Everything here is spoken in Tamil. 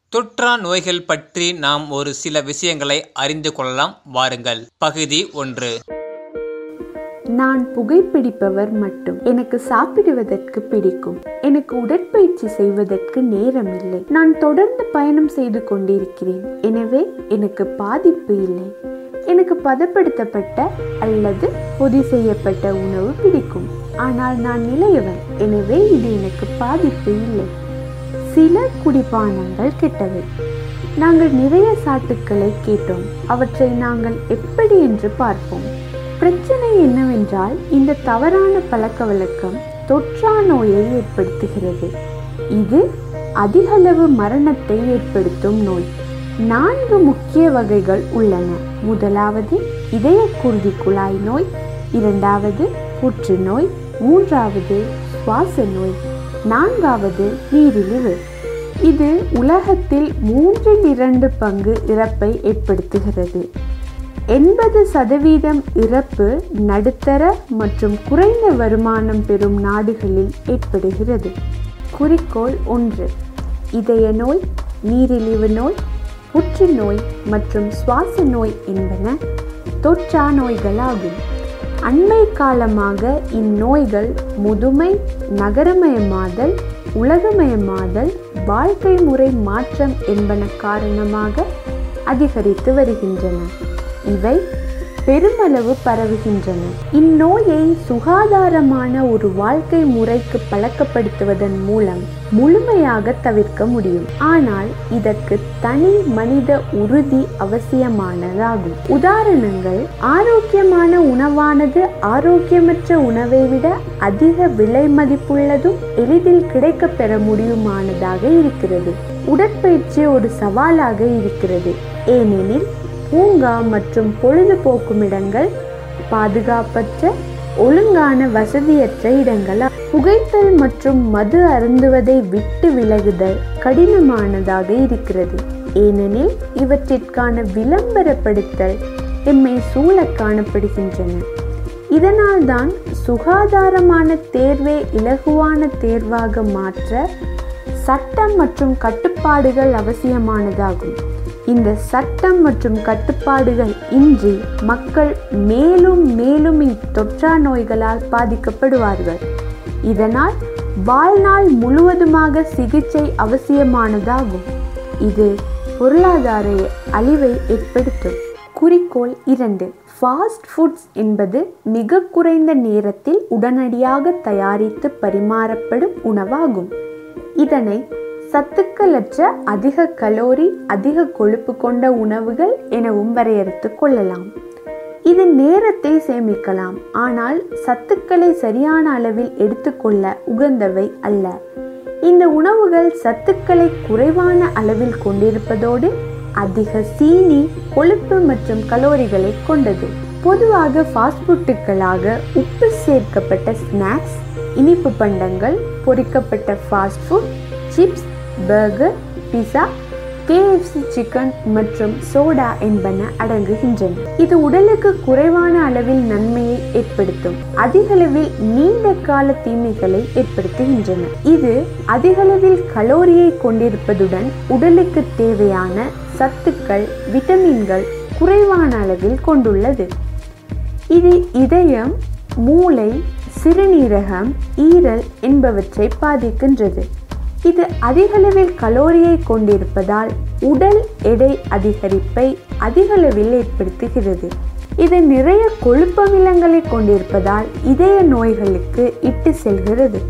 தொற்றா நோய்கள் பற்றி நாம் ஒரு சில விஷயங்களை அறிந்து கொள்ளலாம் வாருங்கள் பகுதி ஒன்று நான் புகைப்பிடிப்பவர் மட்டும் எனக்கு சாப்பிடுவதற்கு பிடிக்கும் எனக்கு உடற்பயிற்சி செய்வதற்கு நேரம் இல்லை நான் தொடர்ந்து பயணம் செய்து கொண்டிருக்கிறேன் எனவே எனக்கு பாதிப்பு இல்லை எனக்கு பதப்படுத்தப்பட்ட அல்லது பொதி செய்யப்பட்ட உணவு பிடிக்கும் ஆனால் நான் நிலையவன் எனவே இது எனக்கு பாதிப்பு இல்லை சில குடிபானங்கள் கெட்டவை நாங்கள் நிறைய சாட்டுக்களை கேட்டோம் அவற்றை நாங்கள் எப்படி என்று பார்ப்போம் பிரச்சனை என்னவென்றால் இந்த தவறான பழக்க வழக்கம் தொற்றா நோயை ஏற்படுத்துகிறது இது அதிகளவு மரணத்தை ஏற்படுத்தும் நோய் நான்கு முக்கிய வகைகள் உள்ளன முதலாவது இதய குருதி குழாய் நோய் இரண்டாவது புற்றுநோய் மூன்றாவது சுவாச நோய் நான்காவது நீரிழிவு இது உலகத்தில் மூன்றில் இரண்டு பங்கு இறப்பை ஏற்படுத்துகிறது எண்பது சதவீதம் இறப்பு நடுத்தர மற்றும் குறைந்த வருமானம் பெறும் நாடுகளில் ஏற்படுகிறது குறிக்கோள் ஒன்று இதய நோய் நீரிழிவு நோய் புற்றுநோய் மற்றும் சுவாச நோய் என்பன தொற்றா நோய்களாகும் அண்மை காலமாக இந்நோய்கள் முதுமை நகரமயமாதல் உலகமயமாதல் வாழ்க்கை முறை மாற்றம் என்பன காரணமாக அதிகரித்து வருகின்றன இவை பெருமளவு பரவுகின்றன இந்நோயை சுகாதாரமான ஒரு வாழ்க்கை முறைக்கு பழக்கப்படுத்துவதன் மூலம் முழுமையாக தவிர்க்க முடியும் ஆனால் இதற்கு தனி மனித உறுதி அவசியமானதாகும் உதாரணங்கள் ஆரோக்கியமான உணவானது ஆரோக்கியமற்ற உணவை விட அதிக விலை மதிப்புள்ளதும் எளிதில் கிடைக்க பெற முடியுமானதாக இருக்கிறது உடற்பயிற்சி ஒரு சவாலாக இருக்கிறது ஏனெனில் பூங்கா மற்றும் பொழுதுபோக்கும் இடங்கள் பாதுகாப்பற்ற ஒழுங்கான வசதியற்ற இடங்கள் புகைத்தல் மற்றும் மது அருந்துவதை விட்டு விலகுதல் கடினமானதாக இருக்கிறது ஏனெனில் இவற்றிற்கான விளம்பரப்படுத்தல் எம்மை சூழ காணப்படுகின்றன இதனால்தான் சுகாதாரமான தேர்வே இலகுவான தேர்வாக மாற்ற சட்டம் மற்றும் கட்டுப்பாடுகள் அவசியமானதாகும் இந்த சட்டம் மற்றும் கட்டுப்பாடுகள் இன்றி மக்கள் மேலும் மேலும் இத்தொற்றா நோய்களால் பாதிக்கப்படுவார்கள் இதனால் வாழ்நாள் முழுவதுமாக சிகிச்சை அவசியமானதாகும் இது பொருளாதார அழிவை ஏற்படுத்தும் குறிக்கோள் இரண்டு ஃபாஸ்ட் ஃபுட்ஸ் என்பது மிக குறைந்த நேரத்தில் உடனடியாக தயாரித்து பரிமாறப்படும் உணவாகும் இதனை சத்துக்களற்ற அதிக கலோரி அதிக கொழுப்பு கொண்ட உணவுகள் எனவும் வரையறுத்து கொள்ளலாம் இது நேரத்தை சேமிக்கலாம் ஆனால் சத்துக்களை சரியான அளவில் எடுத்துக்கொள்ள உகந்தவை அல்ல இந்த உணவுகள் சத்துக்களை குறைவான அளவில் கொண்டிருப்பதோடு அதிக சீனி கொழுப்பு மற்றும் கலோரிகளை கொண்டது பொதுவாக ஃபாஸ்ட் ஃபுட்டுகளாக உப்பு சேர்க்கப்பட்ட ஸ்நாக்ஸ் இனிப்பு பண்டங்கள் பொரிக்கப்பட்ட fast food chips burger pizza KFC chicken மற்றும் சோடா என்பன அடங்குகின்றன இது உடலுக்கு குறைவான அளவில் நன்மையை ஏற்படுத்தும் அதிகளவில் நீண்ட கால தீமைகளை ஏற்படுத்துகின்றன இது அதிகளவில் கலோரியை கொண்டிருப்பதுடன் உடலுக்கு தேவையான சத்துக்கள் விட்டமின்கள் குறைவான அளவில் கொண்டுள்ளது இது இதயம் மூளை சிறுநீரகம் ஈரல் என்பவற்றை பாதிக்கின்றது இது அதிகளவில் கலோரியை கொண்டிருப்பதால் உடல் எடை அதிகரிப்பை அதிகளவில் ஏற்படுத்துகிறது இது நிறைய கொழுப்பமிலங்களை கொண்டிருப்பதால் இதய நோய்களுக்கு இட்டு செல்கிறது